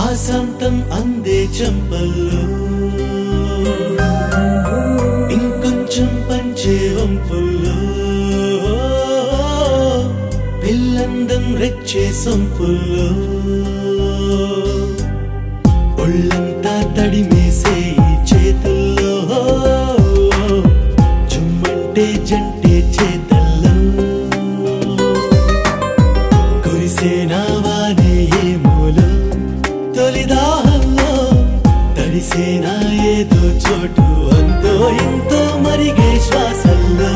ఆశాంతం అందే చెంపల్లో ఇంకొంచెం పంచే వంపుల్లో పిల్లందం రెచ్చే సొంపుల్లో ఒళ్ళంతా తడిమేసే ఈ చేతుల్లో చుమ్మంటే జంటే చేతల్లో కురిసేనా వానే ఏ మూలో తొలిదాహంలో తడిసేనా ఏదో చోటు అంతో ఎంతో మరిగే శ్వాసల్లో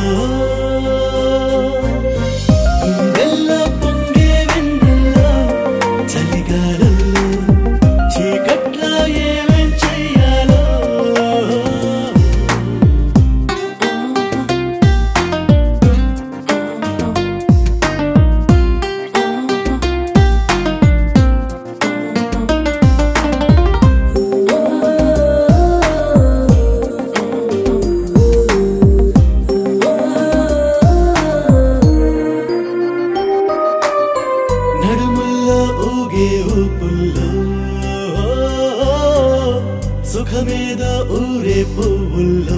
గుండెల్లో పొంగే వెన్నెల్లో చలిగాలుల్లో చీకట్లో ఏమేం చెయ్యాలో నడుముల్లో ఊగే ఊపుల్లో సుఖమేదో ఊరే పువ్వుల్లో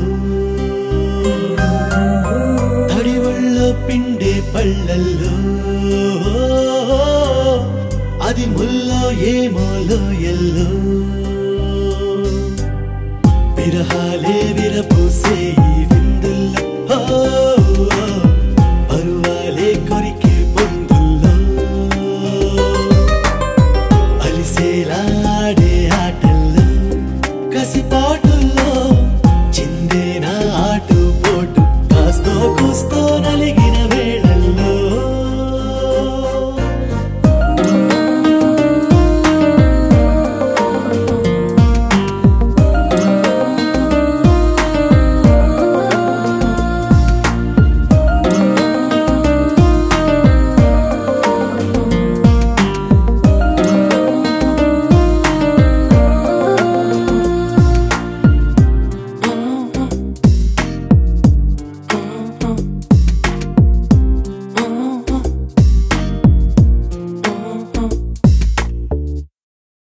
తడి ఒళ్ళో పిండే పళ్ళల్లో అది ముల్లో ఏమోలో ఎల్లో